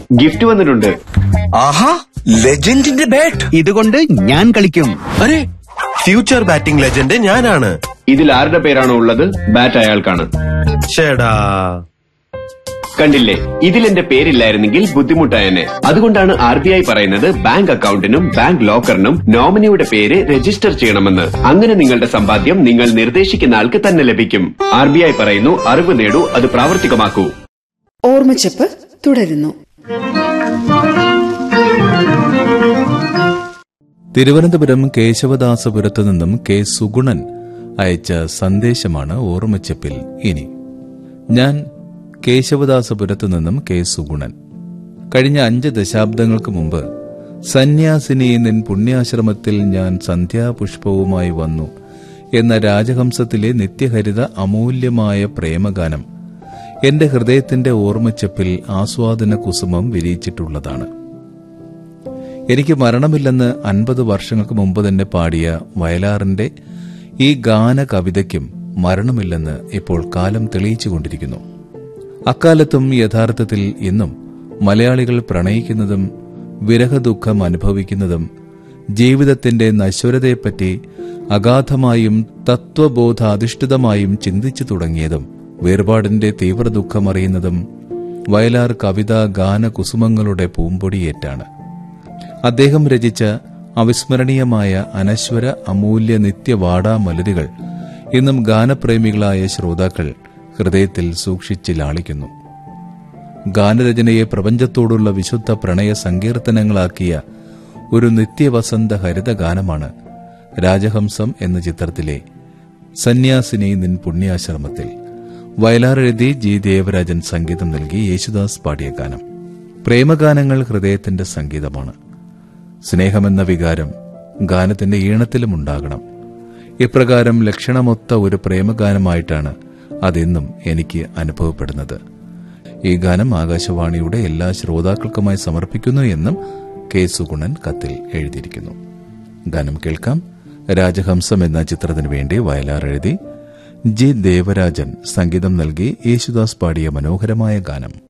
gift വന്നിട്ടുണ്ട് ആഹാ ലെജൻഡിന്റെ bat ഇതുകൊണ്ട് ഞാൻ കളിക്കും അരെ ഫ്യൂച്ചർ ബാറ്റിംഗ് ലെജൻഡ് ഞാനാണ് ഇതിൽ ആരുടെ പേരാണോ ഉള്ളത് ബാറ്റ് അയാൾക്കാണ് ചേടാ കണ്ടില്ലേ ഇതിൽ എന്റെ പേരില്ലായിരുന്നെങ്കിൽ ബുദ്ധിമുട്ടായനെ അതുകൊണ്ടാണ് ആർ ബി ഐ പറയുന്നത് ബാങ്ക് അക്കൗണ്ടിനും ബാങ്ക് ലോക്കറിനും നോമിനിയുടെ പേര് രജിസ്റ്റർ ചെയ്യണമെന്ന് അങ്ങനെ നിങ്ങളുടെ സമ്പാദ്യം നിങ്ങൾ നിർദ്ദേശിക്കുന്ന ആൾക്ക് തന്നെ ലഭിക്കും ആർ ബി ഐ പറയുന്നു അറിവ് നേടൂ അത് പ്രാവർത്തികമാക്കൂ ഓർമ്മച്ചപ്പ് തുടരുന്നു തിരുവനന്തപുരം കേശവദാസപുരത്തു നിന്നും കെ സുഗുണൻ അയച്ച സന്ദേശമാണ് ഓർമ്മച്ചപ്പിൽ ഇനി ഞാൻ കേശവദാസപുരത്തു നിന്നും കെ സുഗുണൻ കഴിഞ്ഞ അഞ്ച് ദശാബ്ദങ്ങൾക്ക് മുമ്പ് സന്യാസിനി നിൻ പുണ്യാശ്രമത്തിൽ ഞാൻ സന്ധ്യാപുഷ്പവുമായി വന്നു എന്ന രാജഹംസത്തിലെ നിത്യഹരിത അമൂല്യമായ പ്രേമഗാനം എന്റെ ഹൃദയത്തിന്റെ ഓർമ്മച്ചപ്പിൽ ആസ്വാദന കുസുമം വിരിയിച്ചിട്ടുള്ളതാണ് എനിക്ക് മരണമില്ലെന്ന് അൻപത് വർഷങ്ങൾക്ക് മുമ്പ് തന്നെ പാടിയ വയലാറിന്റെ ഈ ഗാന കവിതയ്ക്കും മരണമില്ലെന്ന് ഇപ്പോൾ കാലം തെളിയിച്ചുകൊണ്ടിരിക്കുന്നു അക്കാലത്തും യഥാർത്ഥത്തിൽ ഇന്നും മലയാളികൾ പ്രണയിക്കുന്നതും വിരഹദുഃഖം അനുഭവിക്കുന്നതും ജീവിതത്തിന്റെ നശ്വരതയെപ്പറ്റി അഗാധമായും തത്വബോധാധിഷ്ഠിതമായും ചിന്തിച്ചു തുടങ്ങിയതും വേർപാടിന്റെ തീവ്ര ദുഃഖമറിയുന്നതും വയലാർ കവിത ഗാന കുസുമങ്ങളുടെ പൂമ്പൊടിയേറ്റാണ് അദ്ദേഹം രചിച്ച അവിസ്മരണീയമായ അനശ്വര അമൂല്യ നിത്യവാടാ മലരുകൾ ഇന്നും ഗാനപ്രേമികളായ ശ്രോതാക്കൾ ഹൃദയത്തിൽ സൂക്ഷിച്ച് ലാളിക്കുന്നു ഗാനരചനയെ പ്രപഞ്ചത്തോടുള്ള വിശുദ്ധ പ്രണയ സങ്കീർത്തനങ്ങളാക്കിയ ഒരു നിത്യവസന്ത ഹരിത ഗാനമാണ് രാജഹംസം എന്ന ചിത്രത്തിലെ സന്യാസിനി നിൻ പുണ്യാശ്രമത്തിൽ വയലാർ എഴുതി ജി ദേവരാജൻ സംഗീതം നൽകി യേശുദാസ് പാടിയ ഗാനം പ്രേമഗാനങ്ങൾ ഹൃദയത്തിന്റെ സംഗീതമാണ് സ്നേഹമെന്ന വികാരം ഗാനത്തിന്റെ ഈണത്തിലും ഉണ്ടാകണം ഇപ്രകാരം ലക്ഷണമൊത്ത ഒരു പ്രേമഗാനമായിട്ടാണ് അതെന്നും എനിക്ക് അനുഭവപ്പെടുന്നത് ഈ ഗാനം ആകാശവാണിയുടെ എല്ലാ ശ്രോതാക്കൾക്കുമായി സമർപ്പിക്കുന്നു എന്നും കെ സുഗുണൻ കത്തിൽ എഴുതിയിരിക്കുന്നു ഗാനം കേൾക്കാം രാജഹംസം എന്ന ചിത്രത്തിനു വേണ്ടി വയലാർ എഴുതി ജി ദേവരാജൻ സംഗീതം നൽകി യേശുദാസ് പാടിയ മനോഹരമായ ഗാനം